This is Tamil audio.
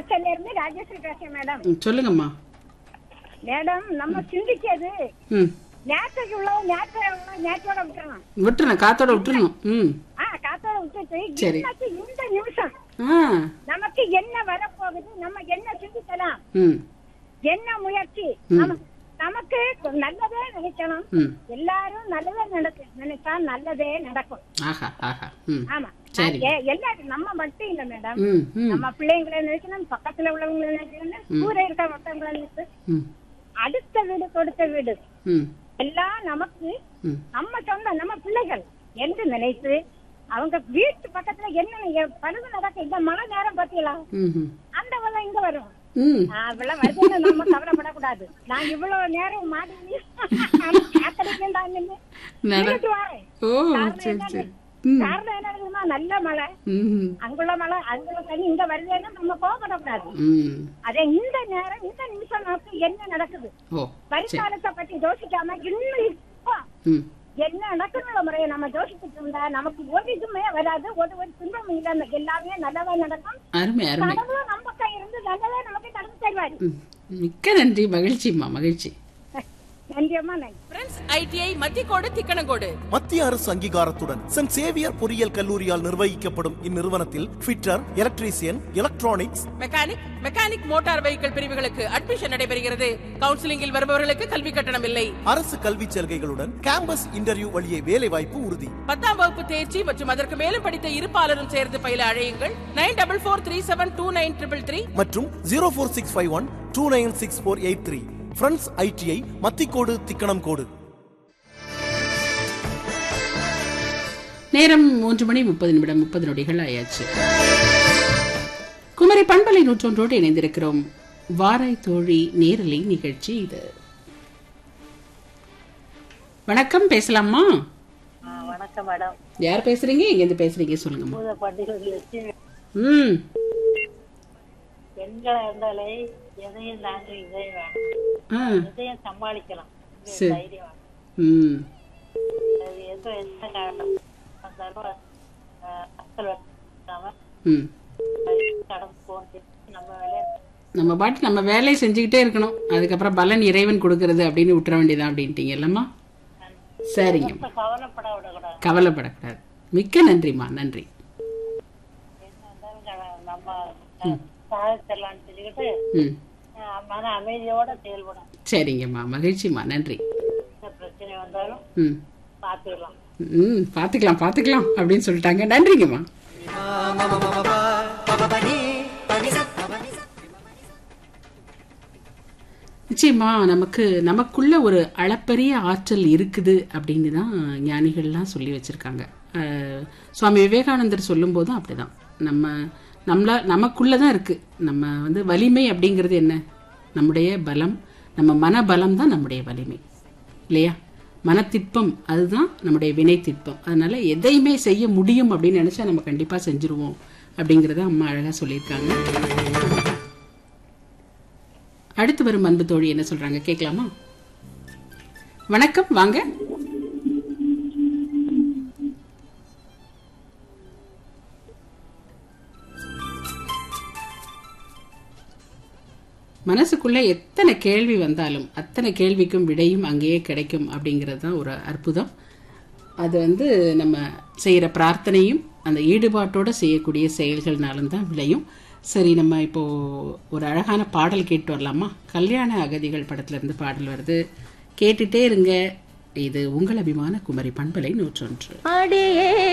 குளச்சல்ல இருந்து ராஜேஸ்வரி பேசுறேன் மேடம் ம், சொல்லுங்கம்மா மேடம் நம்ம சிந்திச்சது ம் நேற்றுக்கு உள்ளவங்க நேற்று உள்ளவங்க நேற்றோட விட்டுறணும் விட்டுறணும் காத்தோட விட்டுறணும் ம் ஆ காத்தோட விட்டுட்டு சரி. இன்னைக்கு இந்த நிமிஷம் ஆ நமக்கு என்ன வரப்போகுது நம்ம என்ன சிந்திக்கலாம் ம் என்ன முயற்சி ம். நம- நமக்கு நல்லதே நினைக்கணும் ம் எல்லாரும் நல்லதே நடக்கு நினைச்சா நல்லதே நடக்கும் ஆஹா ஆஹா ம் ஆமா சரி. எ- எல்லாரும் நம்ம மட்டும் இல்ல மேடம் ம் ம் நம்ம பிள்ளைங்களை நினைக்கணும் பக்கத்துல உள்ளவங்களை நினைக்கணும் கூட இருக்க மத்தவங்களை நினைச்சு ம் அடுத்த வீடு கொடுத்த வீடு ம் எல்லாம் நமக்கு ம் நம்ம சொந்த நம்ம பிள்ளைகள் என்று நினைத்து அவங்க வீட்டு பக்கத்துல என்ன எ- பழுது நடக்க இந்த மழை நேரம் பாத்தீங்களா ம் ம் அந்த வெள்ளம் இங்க வரும் ம் அவ்வளவு வருதுன்னு நம்ம கவலைப்படக்கூடாது நான் இவ்வளவு நேரம் மாடி காத்தடிக்கும் தான் நின்னு நட நின்னுட்டு வரேன் ஓ காரணம் சரி என்னன்னு- சரி ம் காரணம் என்ன தெரியுமா? நல்ல மழை ம் அங்குள்ள மழை அங்குள்ள தண்ணி இங்க வருதுன்னு நம்ம கோவப்படக்கூடாது ம் அதே இந்த நேரம் இந்த நிமிஷம் நமக்கு என்ன நடக்குது ஓ சரி வருங்காலத்தை பத்தி யோசிக்காம இன்னும் இப்போ ம் என்ன நடக்கணும்ல முறையை நம்ம யோசிச்சுட்டு இருந்தா நமக்கு ஒரு இதுமே வராது ஒரு ஒரு துன்பமும் இல்ல எல்லாமே நல்லதா நடக்கும் அருமை அருமை கடவுளும் நம்ம கை இருந்து நல்லதா நமக்கு கடந்து தருவாரு ம் மிக்க நன்றி மகிழ்ச்சிம்மா மகிழ்ச்சி நன்றியம்மா நன்றி ஃப்ரெண்ட்ஸ் ஐடிஐ மத்தியக்கோடு திக்கணங்கோடு மத்திய அரசு அங்கீகாரத்துடன் சென்ட் சேவியர் பொறியியல் கல்லூரியால் நிர்வகிக்கப்படும் இந்நிறுவனத்தில் fitter electrician electronics mechanic mechanic motor vehicle பிரிவுகளுக்கு அட்மிஷன் நடைபெறுகிறது கவுன்சிலிங்கில் வருபவர்களுக்கு கல்வி கட்டணம் இல்லை அரசு கல்விச் சலுகைகளுடன் கேம்பஸ் இன்டர்வியூ வழியே வேலை வாய்ப்பு உறுதி பத்தாம் வகுப்பு தேர்ச்சி மற்றும் அதற்கு மேலும் படித்த இருப்பாளரும் சேர்ந்து பயில அழையுங்கள் nine double four three seven two nine triple three மற்றும் zero four six five one two nine six four eight three friends ITI மத்திக்கோடு திக்கணம் கோடு நேரம் மூன்று மணி முப்பது நிமிடம் முப்பது நொடிகள் ஆயாச்சு குமரி பண்பலை நூற்றொன்றோடு இணைந்திருக்கிறோம் வாராய் தோழி நேரலை நிகழ்ச்சி இது வணக்கம் பேசலாமா வணக்கம் மேடம் யார் பேசுறீங்க எங்கேருந்து பேசுறீங்க சொல்லுங்கம்மா பூத பண்டிகை வச்சு ம் பெண்களா இருந்தாலே எதையும் தாண்டி இதயம் வேணும் ஆ எதையும் சமாளிக்கலாம் இது சரி. தைரியம் வேணும். ம் அது எது எந்த காரணம் வந்தாலும் அஹ், அசல் வைக்காம ம் கடந்து போட்டு நம்ம வேலையை நம்ம பாட்டு நம்ம வேலையை செஞ்சுக்கிட்டே இருக்கணும் அதுக்கப்புறம் பலன் இறைவன் கொடுக்கறது அப்படின்னு விட்டுற வேண்டியதான் அப்படின்ட்டீங்க இல்லம்மா சரிங்கம்மா கவலைப்பட விடக்கூடாது கவலைப்படக்கூடாது மிக்க நன்றிம்மா நன்றி என்ன இருந்தாலும் கட- நம்ம சாதிச்சிடலாம்னு சொல்லிக்கிட்டு ம் அஹ், மன அமைதியோட செயல்படும் சரிங்கம்மா மகிழ்ச்சிம்மா நன்றி என்ன பிரச்சனை வந்தாலும் ம் பார்த்துக்கலாம் ம் பார்த்துக்கலாம் பார்த்துக்கலாம் அப்படின்னு சொல்லிட்டாங்க நன்றிங்கம்மா நிச்சயமா நமக்கு நமக்குள்ள ஒரு அளப்பரிய ஆற்றல் இருக்குது அப்படின்னு தான் ஞானிகள்லாம் சொல்லி வச்சிருக்காங்க அஹ், சுவாமி விவேகானந்தர் சொல்லும்போதும் அப்படிதான் நம்ம நம்மள நமக்குள்ள தான் இருக்கு நம்ம வந்து வலிமை அப்படிங்கிறது என்ன நம்முடைய பலம் நம்ம மனபலம் தான் நம்முடைய வலிமை இல்லையா மனத்திற்பம் அதுதான் நம்முடைய வினை திட்பம் அதனால எதையுமே செய்ய முடியும் அப்படின்னு நினைச்சா நம்ம கண்டிப்பா செஞ்சுருவோம் அப்படிங்கறத அம்மா அழகா சொல்லியிருக்காங்க அடுத்து வரும் அன்பு தோழி என்ன சொல்றாங்க கேட்கலாமா வணக்கம் வாங்க மனசுக்குள்ள எத்தனை கேள்வி வந்தாலும் அத்தனை கேள்விக்கும் விடையும் அங்கேயே கிடைக்கும் அப்படிங்கிறது தான் ஒரு அற்புதம் அது வந்து நம்ம செய்கிற பிரார்த்தனையும் அந்த ஈடுபாட்டோட செய்யக்கூடிய செயல்கள்னாலும் தான் விளையும் சரி நம்ம இப்போ ஒரு அழகான பாடல் கேட்டு வரலாமா கல்யாண அகதிகள் படத்துல இருந்து பாடல் வருது கேட்டுட்டே இருங்க இது உங்கள் அபிமான குமரி பண்பலை நூற்றொன்று அடியே